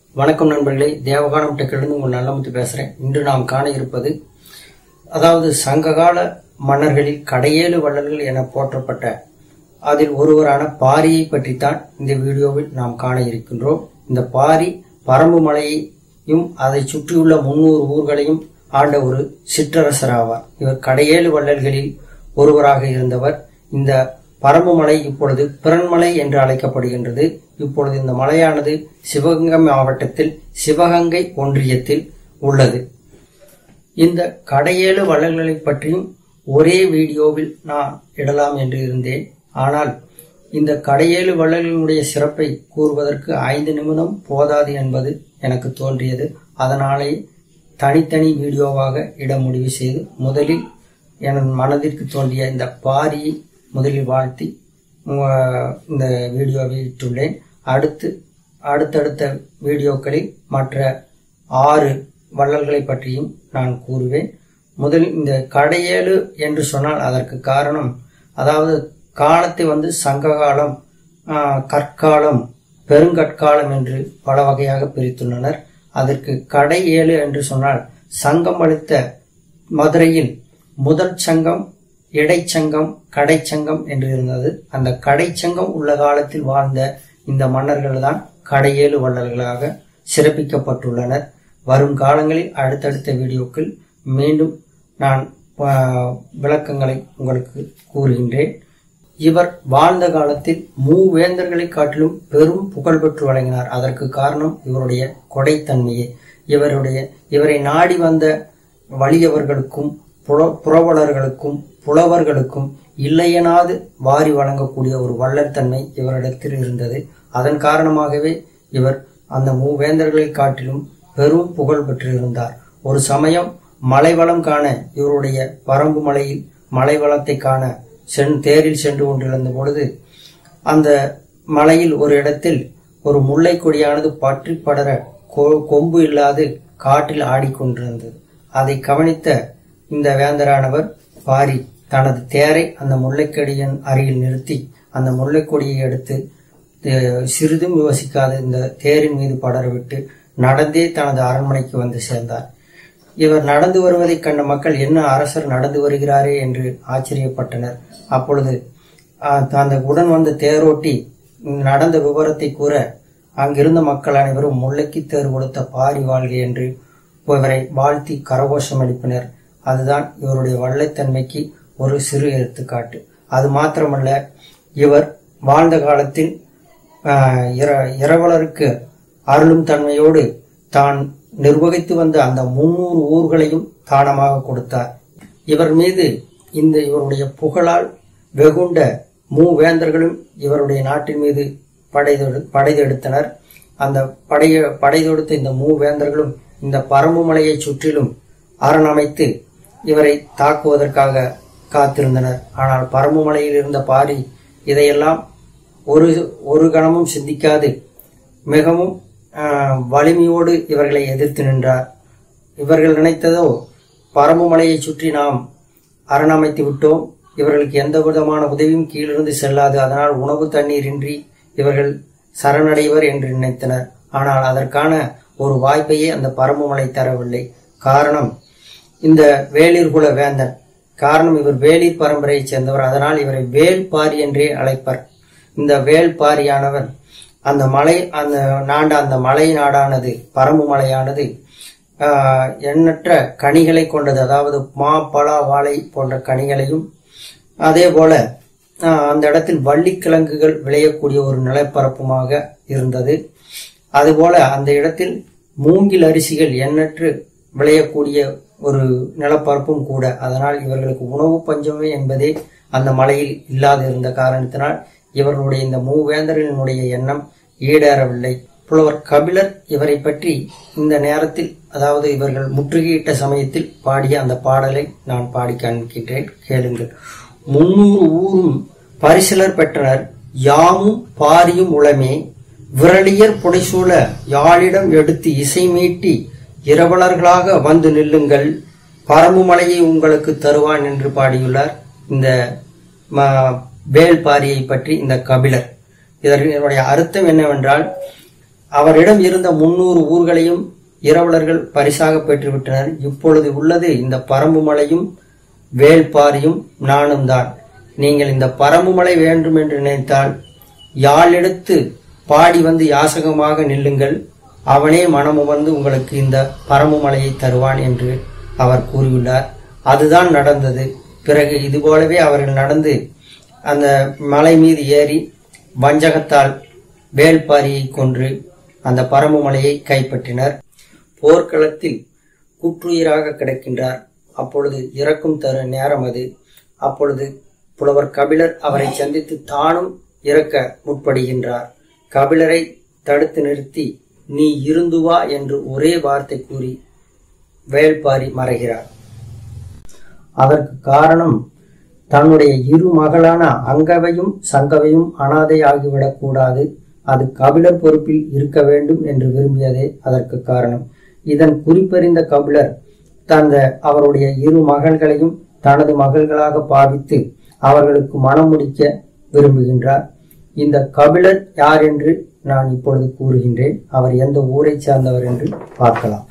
வணக்கம் நண்பர்களே தேவகானம் டெக்கிலிருந்து உங்கள் நல்லமுத்து பேசுறேன் இன்று நாம் காண இருப்பது அதாவது சங்ககால மன்னர்களில் கடையேழு வள்ளல்கள் என போற்றப்பட்ட அதில் ஒருவரான பாரியை பற்றித்தான் இந்த வீடியோவில் நாம் காண இருக்கின்றோம் இந்த பாரி பரம்பு மலையையும் அதை சுற்றியுள்ள முன்னூறு ஊர்களையும் ஆண்ட ஒரு சிற்றரசர் ஆவார் இவர் கடையேழு வள்ளல்களில் ஒருவராக இருந்தவர் இந்த பரம்பு மலை இப்பொழுது பிறன்மலை என்று அழைக்கப்படுகின்றது இப்பொழுது இந்த மலையானது சிவகங்கை மாவட்டத்தில் சிவகங்கை ஒன்றியத்தில் உள்ளது இந்த கடையேழு வள்ளல்களை பற்றியும் ஒரே வீடியோவில் நான் இடலாம் என்று இருந்தேன் ஆனால் இந்த கடையேழு வள்ளல்களுடைய சிறப்பை கூறுவதற்கு ஐந்து நிமிடம் போதாது என்பது எனக்கு தோன்றியது அதனாலே தனித்தனி வீடியோவாக இட முடிவு செய்து முதலில் எனது மனதிற்கு தோன்றிய இந்த பாரியை முதலில் வாழ்த்தி உங்க- இந்த வீடியோவை இட்டுள்ளேன் அடுத்து அடுத்தடுத்த வீடியோக்களில் மற்ற ஆறு வள்ளல்களை பற்றியும் நான் கூறுவேன் முதலில் இந்த கடையேழு என்று சொன்னால் அதற்கு காரணம் அதாவது காலத்தை வந்து சங்ககாலம் ஆஹ், கற்காலம் பெருங்கற்காலம் என்று பல வகையாக பிரித்துள்ளனர் அதற்கு கடை ஏழு என்று சொன்னால் சங்கம் அளித்த மதுரையில் முதல் சங்கம் இடைச்சங்கம் கடைச்சங்கம் என்று இருந்தது அந்த கடைச்சங்கம் உள்ள காலத்தில் வாழ்ந்த இந்த மன்னர்கள் தான் கடையேழு வள்ளல்களாக சிறப்பிக்கப்பட்டுள்ளனர் வரும் காலங்களில் அடுத்தடுத்த வீடியோக்கள் மீண்டும் நான் ஆ, விளக்கங்களை உங்களுக்கு கூறுகின்றேன் இவர் வாழ்ந்த காலத்தில் மூவேந்தர்களை காட்டிலும் பெரும் புகழ் பெற்று வழங்கினார் அதற்கு காரணம் இவருடைய கொடைத்தன்மையே இவருடைய இவரை நாடி வந்த வலியவர்களுக்கும் புல- புரவலர்களுக்கும் புலவர்களுக்கும் இல்லையனாது வாரி வழங்கக்கூடிய ஒரு வள்ளற்தன்மை இவரிடத்தில் இருந்தது அதன் காரணமாகவே இவர் அந்த மூவேந்தர்களை காட்டிலும் பெரும் புகழ் பெற்றிருந்தார் ஒரு சமயம் மலைவளம் காண இவருடைய பரம்பு மலையில் மலைவளத்தை காண சென் தேரில் சென்று கொண்டிருந்த பொழுது அந்த மலையில் ஒரு இடத்தில் ஒரு முல்லை கொடியானது பற்றி படர கொ- கொம்பு இல்லாது காற்றில் ஆடிக்கொண்டிருந்தது அதை கவனித்த இந்த வேந்தரானவர் பாரி தனது தேரை அந்த முல்லைக்கொடியின் அருகில் நிறுத்தி அந்த முல்லைக்கொடியை எடுத்து அஹ், சிறிதும் யோசிக்காத இந்த தேரின் மீது படரவிட்டு நடந்தே தனது அரண்மனைக்கு வந்து சேர்ந்தார் இவர் நடந்து வருவதைக் கண்ட மக்கள் என்ன அரசர் நடந்து வருகிறாரே என்று ஆச்சரியப்பட்டனர் அப்பொழுது ஆஹ், அந்த உடன் வந்த தேரோட்டி நடந்த விவரத்தை கூற அங்கிருந்த மக்கள் அனைவரும் முல்லைக்கு தேர் கொடுத்த பாரி வாழ்க என்று இவரை வாழ்த்தி கரகோஷம் எழுப்பினர் அதுதான் இவருடைய வள்ளைத்தன்மைக்கு ஒரு சிறு எடுத்துக்காட்டு அது மாத்திரமல்ல இவர் வாழ்ந்த காலத்தில் ஆஹ், இர- இரவலருக்கு அருளும் தன்மையோடு தான் நிர்வகித்து வந்த அந்த முன்னூறு ஊர்களையும் தானமாக கொடுத்தார் இவர் மீது இந்த இவருடைய புகழால் வெகுண்ட மூவேந்தர்களும் இவருடைய நாட்டின் மீது படைதொடு படைதெடுத்தனர் அந்த படைய படைதொடுத்த இந்த மூவேந்தர்களும் இந்த பரம்பு மலையை சுற்றிலும் அரணமைத்து இவரை தாக்குவதற்காக காத்திருந்தனர் ஆனால் பரம்பு மலையில் இருந்த பாரி இதையெல்லாம் ஒரு ஒரு கணமும் சிந்திக்காது மிகவும் ஆஹ், வலிமையோடு இவர்களை எதிர்த்து நின்றார் இவர்கள் நினைத்ததோ பரம்பு மலையை சுற்றி நாம் அரணமைத்து விட்டோம் இவர்களுக்கு எந்த விதமான உதவியும் கீழிருந்து செல்லாது அதனால் உணவு தண்ணீர் இன்றி இவர்கள் சரணடைவர் என்று நினைத்தனர் ஆனால் அதற்கான ஒரு வாய்ப்பையே அந்த பரம்பு மலை தரவில்லை காரணம் இந்த வேளிர் குல வேந்தன் காரணம் இவர் வேளிர் பரம்பரையைச் சேர்ந்தவர் அதனால் இவரை வேல்பாரி என்றே அழைப்பர் இந்த வேல்பாரியானவர் அந்த மலை அந்த நாண்ட அந்த மலை நாடானது பரம்பு மலையானது ஆஹ், எண்ணற்ற கனிகளை கொண்டது அதாவது மா பலா வாழை போன்ற கனிகளையும் அதே போல ஆஹ், அந்த இடத்தில் வள்ளிக்கிழங்குகள் விளையக்கூடிய ஒரு நிலப்பரப்புமாக இருந்தது அதுபோல அந்த இடத்தில் மூங்கில் அரிசிகள் எண்ணற்று விளையக்கூடிய ஒரு நிலப்பரப்பும் கூட அதனால் இவர்களுக்கு உணவு பஞ்சமே என்பதே அந்த மலையில் இல்லாது இருந்த காரணத்தினால் இவர்களுடைய இந்த மூவேந்தர்களினுடைய எண்ணம் ஈடேறவில்லை புலவர் கபிலர் இவரை பற்றி இந்த நேரத்தில் அதாவது இவர்கள் முற்றுகையிட்ட சமயத்தில் பாடிய அந்த பாடலை நான் பாடி காண்பிக்கின்றேன் கேளுங்கள் முன்னூறு ஊரும் பரிசிலர் பெற்றனர் யாமும் பாரியும் உளமே விரலியர் புடைசூழ யாழிடம் எடுத்து இசை மீட்டி இரவலர்களாக வந்து நில்லுங்கள் பரம்பு மலையை உங்களுக்கு தருவான் என்று பாடியுள்ளார் இந்த ம- வேல்பாரியை பற்றி இந்த கபிலர் இதனுடைய அர்த்தம் என்னவென்றால் அவரிடம் இருந்த முன்னூறு ஊர்களையும் இரவலர்கள் பரிசாக பெற்றுவிட்டனர் இப்பொழுது உள்ளது இந்த பரம்பு மலையும் வேள்பாரியும் நானும் தான் நீங்கள் இந்த பரம்பு மலை வேண்டும் என்று நினைத்தால் யாழ் எடுத்து பாடி வந்து யாசகமாக நில்லுங்கள் அவனே மனமுவந்து உங்களுக்கு இந்த பரம்பு மலையை தருவான் என்று அவர் கூறியுள்ளார் அதுதான் நடந்தது பிறகு இதுபோலவே அவர்கள் நடந்து அந்த மலை மீது ஏறி வஞ்சகத்தால் வேள்பாரியை கொன்று அந்த பரம்பு மலையை கைப்பற்றினர் போர்க்களத்தில் குற்றுயிராக கிடக்கின்றார் அப்பொழுது இறக்கும் தரு நேரம் அது அப்பொழுது புலவர் கபிலர் அவரை சந்தித்து தானும் இறக்க முற்படுகின்றார் கபிலரை தடுத்து நிறுத்தி நீ இருந்து வா என்று ஒரே வார்த்தை கூறி வேள்பாரி மறைகிறார் அதற்கு காரணம் தன்னுடைய இரு மகளான அங்கவையும் சங்கவையும் அனாதை ஆகிவிடக் கூடாது அது கபிலர் பொறுப்பில் இருக்க வேண்டும் என்று விரும்பியதே அதற்கு காரணம் இதன் குறிப்பறிந்த கபிலர் தந்த அவருடைய இரு மகள்களையும் தனது மகள்களாக பாவித்து அவர்களுக்கு மனம் முடிக்க விரும்புகின்றார் இந்த கபிலர் யார் என்று நான் இப்பொழுது கூறுகின்றேன் அவர் எந்த ஊரை சார்ந்தவர் என்று பார்க்கலாம்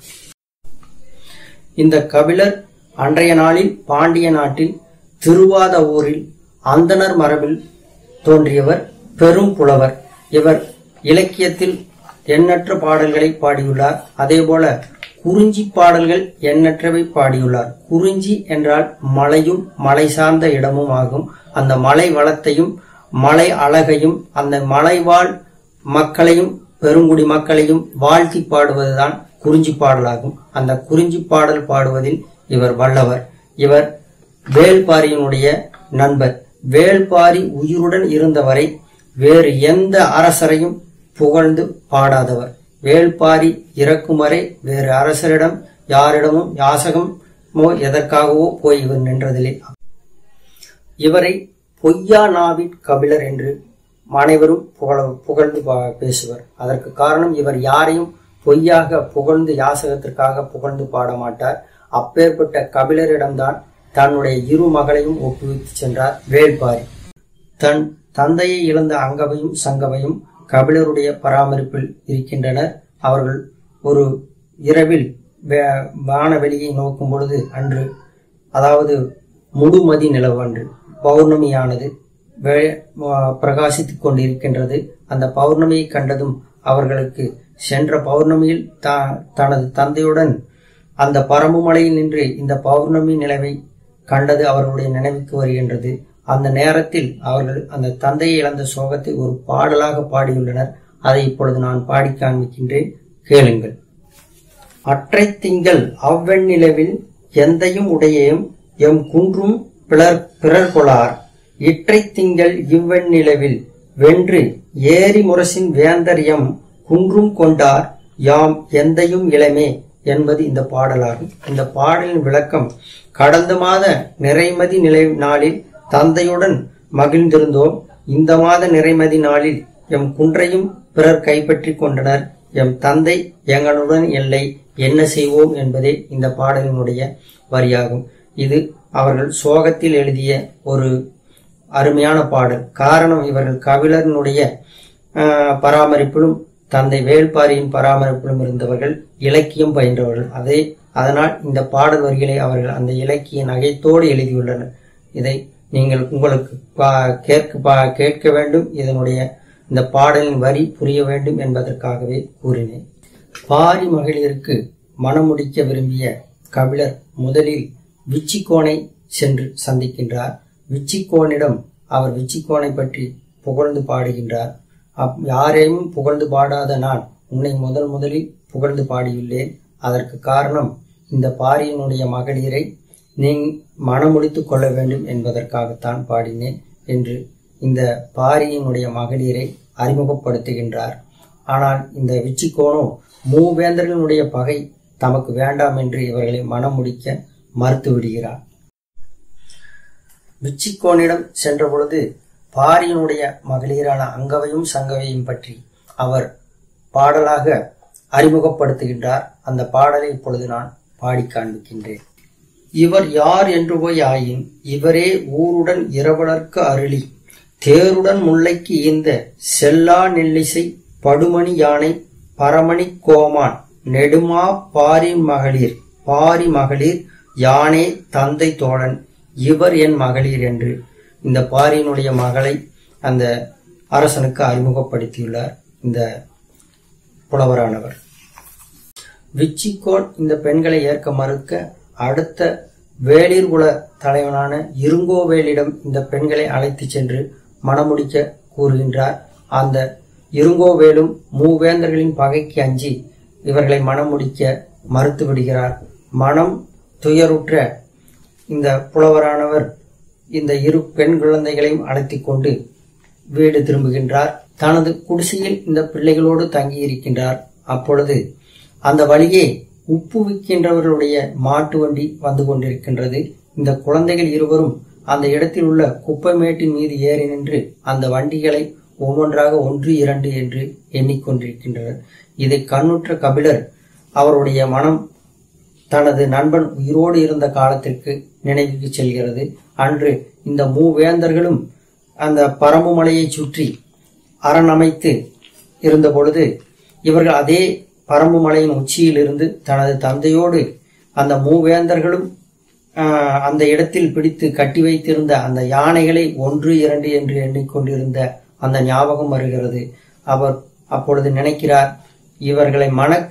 இந்த கபிலர் அன்றைய நாளில் பாண்டிய நாட்டில் திருவாத ஊரில் அந்தணர் மரபில் தோன்றியவர் பெரும் புலவர் இவர் இலக்கியத்தில் எண்ணற்ற பாடல்களை பாடியுள்ளார் அதேபோல குறிஞ்சி பாடல்கள் எண்ணற்றவை பாடியுள்ளார் குறிஞ்சி என்றால் மலையும் மலை சார்ந்த இடமும் ஆகும் அந்த மலை வளத்தையும் மலை அழகையும் அந்த மலைவாழ் மக்களையும் பெருங்குடி மக்களையும் வாழ்த்தி பாடுவதுதான் குறிஞ்சி பாடலாகும் அந்த குறிஞ்சி பாடல் பாடுவதில் இவர் வல்லவர் இவர் வேள்பாரியினுடைய நண்பர் வேள்பாரி உயிருடன் இருந்தவரை வேறு எந்த அரசரையும் புகழ்ந்து பாடாதவர் வேள்பாரி இறக்கும் வரை வேறு அரசரிடம் யாரிடமும் யாசகமோ எதற்காகவோ போய் இவர் நின்றதில்லை இவரை பொய்யா நாவிற் கபிலர் என்று அனைவரும் புகழ புகழ்ந்து பா- பேசுவர் அதற்கு காரணம் இவர் யாரையும் பொய்யாக புகழ்ந்து யாசகத்திற்காக புகழ்ந்து பாட மாட்டார் அப்பேற்பட்ட கபிலரிடம்தான் தன்னுடைய இரு மகளையும் ஒப்புவித்து சென்றார் வேள்பாரி தன் தந்தையை இழந்த அங்கவையும் சங்கவையும் கபிலருடைய பராமரிப்பில் இருக்கின்றனர் அவர்கள் ஒரு இரவில் வே- வானவெளியை நோக்கும் பொழுது அன்று அதாவது முழுமதி நிலவு அன்று பௌர்ணமியானது வே- வ- பிரகாசித்துக் கொண்டிருக்கின்றது அந்த பௌர்ணமியை கண்டதும் அவர்களுக்கு சென்ற பௌர்ணமியில் த- தனது தந்தையுடன் அந்த பரம்பு மலையில் நின்று இந்த பௌர்ணமி நிலவை கண்டது அவர்களுடைய நினைவுக்கு வருகின்றது அந்த நேரத்தில் அவர்கள் அந்த தந்தையை இழந்த சோகத்தை ஒரு பாடலாக பாடியுள்ளனர் அதை இப்பொழுது நான் பாடி காண்பிக்கின்றேன் கேளுங்கள் அற்றை திங்கள் அவ்வெண்ணிலவில் எந்தையும் உடையேம் எம் குன்றும் பிறர் பிறர் கொளார் இற்றை திங்கள் இவ்வெண்ணிலவில் வென்று ஏரி முரசின் வேந்தர் எம் குன்றும் கொண்டார் யாம் எந்தையும் இளமே என்பது இந்த பாடலாகும் இந்த பாடலின் விளக்கம் கடந்த மாத நிறைமதி நிலை நாளில் தந்தையுடன் மகிழ்ந்திருந்தோம் இந்த மாத நிறைமதி நாளில் எம் குன்றையும் பிறர் கைப்பற்றி கொண்டனர் எம் தந்தை எங்களுடன் இல்லை என்ன செய்வோம் என்பதே இந்த பாடலினுடைய வரியாகும் இது அவர்கள் சோகத்தில் எழுதிய ஒரு அருமையான பாடல் காரணம் இவர்கள் கபிலரினுடைய ஆஹ், பராமரிப்பிலும் தந்தை வேள்பாரியின் பராமரிப்பிலும் இருந்தவர்கள் இலக்கியம் பயின்றவர்கள் அதே அதனால் இந்த பாடல் வரிகளை அவர்கள் அந்த இலக்கிய நகைத்தோடு எழுதியுள்ளனர் இதை நீங்கள் உங்களுக்கு பா- கேட்க பா- கேட்க வேண்டும் இதனுடைய இந்த பாடலின் வரி புரிய வேண்டும் என்பதற்காகவே கூறினேன் பாரி மகளிருக்கு மணமுடிக்க விரும்பிய கபிலர் முதலில் விச்சிக்கோனை சென்று சந்திக்கின்றார் விச்சிக்கோனிடம் அவர் விச்சிக்கோனை பற்றி புகழ்ந்து பாடுகின்றார் அப்- யாரையும் புகழ்ந்து பாடாத நான் உன்னை முதல் முதலில் புகழ்ந்து பாடியுள்ளேன் அதற்கு காரணம் இந்த பாரியினுடைய மகளிரை நீ மணமுடித்துக் கொள்ள வேண்டும் என்பதற்காகத்தான் பாடினேன் என்று இந்த பாரியினுடைய மகளிரை அறிமுகப்படுத்துகின்றார் ஆனால் இந்த விச்சிக்கோனோ மூவேந்தர்களுடைய பகை தமக்கு வேண்டாம் என்று இவர்களை மனம் முடிக்க மறுத்து விடுகிறார் விச்சிக்கோனிடம் சென்ற பொழுது பாரியினுடைய மகளிரான அங்கவையும் சங்கவையும் பற்றி அவர் பாடலாக அறிமுகப்படுத்துகின்றார் அந்த பாடலை இப்பொழுது நான் பாடி காண்பிக்கின்றேன் இவர் யார் என்று போய் ஆயின் இவரே ஊருடன் இரவலர்க்கு அருளி தேருடன் முல்லைக்கு ஈந்த செல்லா நெல்லிசை படுமணி யானை பரமணி கோமான் நெடுமா பாரி மகளிர் பாரி மகளிர் யானே தந்தை தோழன் இவர் என் மகளிர் என்று இந்த பாரியினுடைய மகளை அந்த அரசனுக்கு அறிமுகப்படுத்தியுள்ளார் இந்த புலவரானவர் விச்சிக்கோன் இந்த பெண்களை ஏற்க மறுக்க அடுத்த வேளிர் குல தலைவனான இருங்கோவேலிடம் இந்த பெண்களை அழைத்து சென்று மணமுடிக்க கூறுகின்றார் அந்த இருங்கோவேலும் மூவேந்தர்களின் பகைக்கு அஞ்சி இவர்களை மணமுடிக்க மறுத்து விடுகிறார் மனம் துயருற்ற இந்த புலவரானவர் இந்த இரு பெண் குழந்தைகளையும் அழைத்துக் கொண்டு வீடு திரும்புகின்றார் தனது குடிசையில் இந்த பிள்ளைகளோடு தங்கியிருக்கின்றார் அப்பொழுது அந்த வழியே உப்பு விற்கின்றவர்களுடைய மாட்டு வண்டி வந்து கொண்டிருக்கின்றது இந்த குழந்தைகள் இருவரும் அந்த இடத்தில் உள்ள குப்பை மேட்டின் மீது ஏறி நின்று அந்த வண்டிகளை ஒவ்வொன்றாக ஒன்று இரண்டு என்று எண்ணிக்கொண்டிருக்கின்றனர் இதை கண்ணுற்ற கபிலர் அவருடைய மனம் தனது நண்பன் உயிரோடு இருந்த காலத்திற்கு நினைவுக்கு செல்கிறது அன்று இந்த மூவேந்தர்களும் அந்த பரம்பு மலையை சுற்றி அரண் அமைத்து இருந்த பொழுது இவர்கள் அதே பரம்பு மலையின் உச்சியிலிருந்து தனது தந்தையோடு அந்த மூவேந்தர்களும் ஆஹ், அந்த இடத்தில் பிடித்து கட்டி வைத்திருந்த அந்த யானைகளை ஒன்று இரண்டு என்று எண்ணிக்கொண்டிருந்த அந்த ஞாபகம் வருகிறது அவர் அப்பொழுது நினைக்கிறார் இவர்களை மணக்க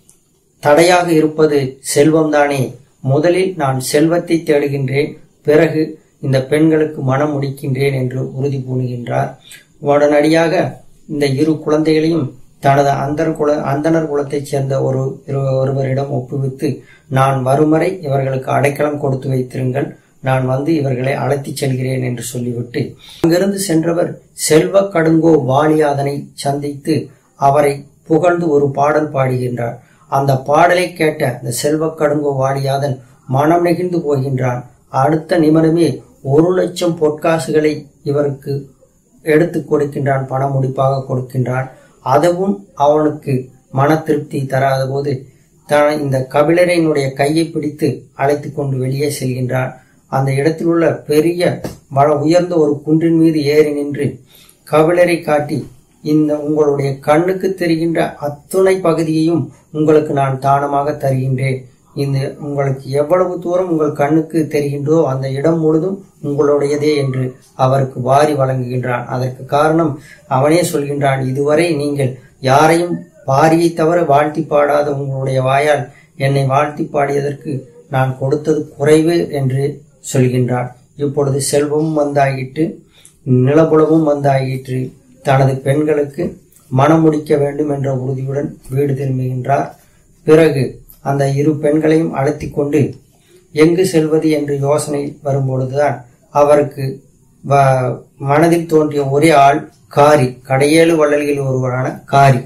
தடையாக இருப்பது செல்வம்தானே முதலில் நான் செல்வத்தை தேடுகின்றேன் பிறகு இந்த பெண்களுக்கு மனம் முடிக்கின்றேன் என்று உறுதி பூணுகின்றார் உடனடியாக இந்த இரு குழந்தைகளையும் தனது அந்தர் குல அந்தனர் குலத்தைச் சேர்ந்த ஒரு இரு- ஒருவரிடம் ஒப்புவித்து நான் வரும் வரை இவர்களுக்கு அடைக்கலம் கொடுத்து வைத்திருங்கள் நான் வந்து இவர்களை அழைத்துச் செல்கிறேன் என்று சொல்லிவிட்டு அங்கிருந்து சென்றவர் செல்வ கடுங்கோ வாலியாதனை சந்தித்து அவரை புகழ்ந்து ஒரு பாடல் பாடுகின்றார் அந்த பாடலை கேட்ட அந்த செல்வ கடுங்கோ வாலியாதன் மனம் நெகிழ்ந்து போகின்றான் அடுத்த நிமிடமே ஒரு லட்சம் பொற்காசுகளை இவருக்கு எடுத்து கொடுக்கின்றான் பணம் முடிப்பாக கொடுக்கின்றான் அதுவும் அவனுக்கு மன திருப்தி தராத போது தான் இந்த கபிலரினுடைய கையை பிடித்து அழைத்து கொண்டு வெளியே செல்கின்றான் அந்த இடத்தில் உள்ள பெரிய வள உயர்ந்த ஒரு குன்றின் மீது ஏறி நின்று கபிலரை காட்டி இந்த உங்களுடைய கண்ணுக்கு தெரிகின்ற அத்துணை பகுதியையும் உங்களுக்கு நான் தானமாக தருகின்றேன் இந்த உங்களுக்கு எவ்வளவு தூரம் உங்கள் கண்ணுக்கு தெரிகின்றோ அந்த இடம் முழுதும் உங்களுடையதே என்று அவருக்கு வாரி வழங்குகின்றான் அதற்கு காரணம் அவனே சொல்கின்றான் இதுவரை நீங்கள் யாரையும் பாரியை தவிர வாழ்த்தி பாடாத உங்களுடைய வாயால் என்னை வாழ்த்தி பாடியதற்கு நான் கொடுத்தது குறைவு என்று சொல்கின்றான் இப்பொழுது செல்வமும் வந்தாயிற்று நிலபுலமும் வந்தாயிற்று தனது பெண்களுக்கு மனம் முடிக்க வேண்டும் என்ற உறுதியுடன் வீடு திரும்புகின்றார் பிறகு அந்த இரு பெண்களையும் அழைத்துக் கொண்டு எங்கு செல்வது என்று யோசனை வரும்பொழுதுதான் அவருக்கு வ- மனதில் தோன்றிய ஒரே ஆள் காரி கடையேழு வள்ளல்களில் ஒருவரான காரி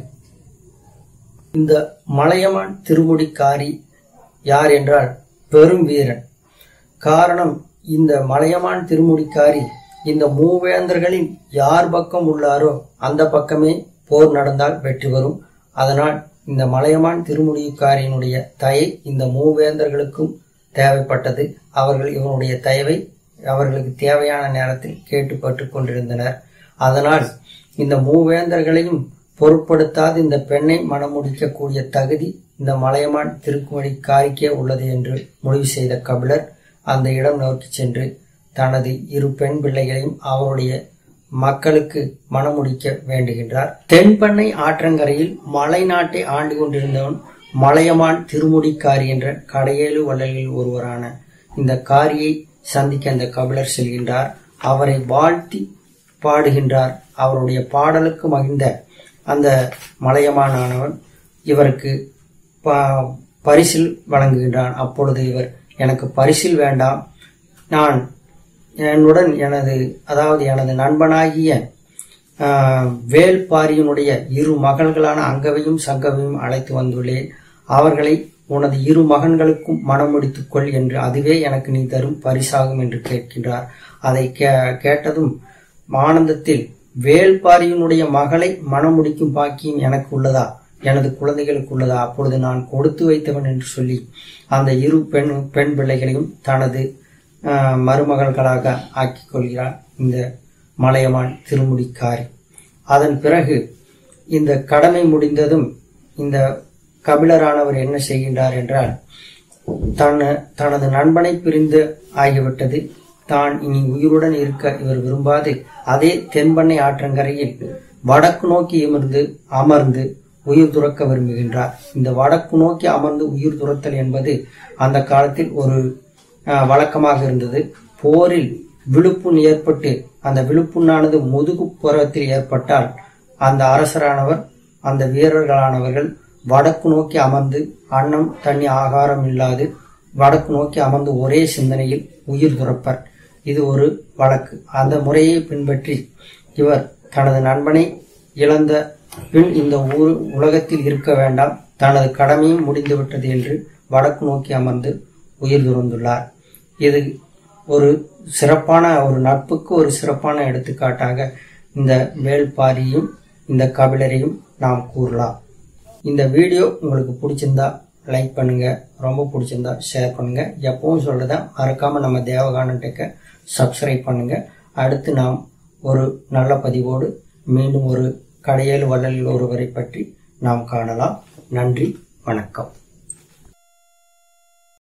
இந்த மலையமான் திருமுடிக்காரி யார் என்றால் பெரும் வீரன் காரணம் இந்த மலையமான் திருமுடிக்காரி இந்த மூவேந்தர்களின் யார் பக்கம் உள்ளாரோ அந்த பக்கமே போர் நடந்தால் வெற்றி வரும் அதனால் இந்த மலையமான் திருமுடிக்காரியினுடைய தயை இந்த மூவேந்தர்களுக்கும் தேவைப்பட்டது அவர்கள் இவனுடைய தயவை அவர்களுக்கு தேவையான நேரத்தில் கேட்டு பெற்றுக் கொண்டிருந்தனர் அதனால் இந்த மூவேந்தர்களையும் பொருட்படுத்தாது இந்த பெண்ணை மணமுடிக்கக்கூடிய தகுதி இந்த மலையமான் திருக்குமடிக்காரிக்கே உள்ளது என்று முடிவு செய்த கபிலர் அந்த இடம் நோக்கி சென்று தனது இரு பெண் பிள்ளைகளையும் அவருடைய மக்களுக்கு மணமுடிக்க வேண்டுகின்றார் தென்பண்ணை ஆற்றங்கரையில் மலை நாட்டை ஆண்டு கொண்டிருந்தவன் மலையமான் திருமுடிக்காரி என்ற கடையேழு வள்ளலில் ஒருவரான இந்த காரியை சந்திக்க அந்த கபிலர் செல்கின்றார் அவரை வாழ்த்தி பாடுகின்றார் அவருடைய பாடலுக்கு மகிழ்ந்த அந்த மலையமானானவன் இவருக்கு ப- பரிசில் வழங்குகின்றான் அப்பொழுது இவர் எனக்கு பரிசில் வேண்டாம் நான் என்னுடன் எனது அதாவது எனது நண்பனாகிய ஆஹ், வேல்பாரியினுடைய இரு மகள்களான அங்கவையும் சங்கவையும் அழைத்து வந்துள்ளேன் அவர்களை உனது இரு மகன்களுக்கும் மனம் முடித்துக் கொள் என்று அதுவே எனக்கு நீ தரும் பரிசாகும் என்று கேட்கின்றார் அதை கே- கேட்டதும் ஆனந்தத்தில் வேல்பாரியினுடைய மகளை மனம் முடிக்கும் பாக்கியம் எனக்கு உள்ளதா எனது குழந்தைகளுக்கு உள்ளதா அப்பொழுது நான் கொடுத்து வைத்தவன் என்று சொல்லி அந்த இரு பெண் பெண் பிள்ளைகளையும் தனது ஆஹ், மருமகள்களாக ஆக்கிக் கொள்கிறார் இந்த மலையமான் திருமுடிக்காரி அதன் பிறகு இந்த கடமை முடிந்ததும் இந்த கபிலரானவர் என்ன செய்கின்றார் என்றால் தன் தனது நண்பனை பிரிந்து ஆகிவிட்டது தான் இனி உயிருடன் இருக்க இவர் விரும்பாது அதே தென்பண்ணை ஆற்றங்கரையில் வடக்கு நோக்கி அமர்ந்து அமர்ந்து உயிர் துறக்க விரும்புகின்றார் இந்த வடக்கு நோக்கி அமர்ந்து உயிர் துறத்தல் என்பது அந்த காலத்தில் ஒரு அஹ், வழக்கமாக இருந்தது போரில் விழுப்புண் ஏற்பட்டு அந்த விழுப்புண்ணானது முதுகு புறத்தில் ஏற்பட்டால் அந்த அரசரானவர் அந்த வீரர்களானவர்கள் வடக்கு நோக்கி அமர்ந்து அன்னம் தண்ணி ஆகாரம் இல்லாது வடக்கு நோக்கி அமர்ந்து ஒரே சிந்தனையில் உயிர் துறப்பர் இது ஒரு வழக்கு அந்த முறையை பின்பற்றி இவர் தனது நண்பனை இழந்த பின் இந்த ஊர் உலகத்தில் இருக்க வேண்டாம் தனது கடமையும் முடிந்துவிட்டது என்று வடக்கு நோக்கி அமர்ந்து உயிர் துறந்துள்ளார் இது ஒரு சிறப்பான ஒரு நட்புக்கு ஒரு சிறப்பான எடுத்துக்காட்டாக இந்த வேள்பாரியும் இந்த கபிலரையும் நாம் கூறலாம் இந்த வீடியோ உங்களுக்கு பிடிச்சிருந்தா லைக் பண்ணுங்க ரொம்ப பிடிச்சிருந்தா ஷேர் பண்ணுங்க எப்பவும் சொல்றத மறக்காம நம்ம தேவகானம் டெக்க சப்ஸ்கிரைப் பண்ணுங்க அடுத்து நாம் ஒரு நல்ல பதிவோடு மீண்டும் ஒரு கடையேழு வள்ளலில் ஒருவரை பற்றி நாம் காணலாம் நன்றி வணக்கம்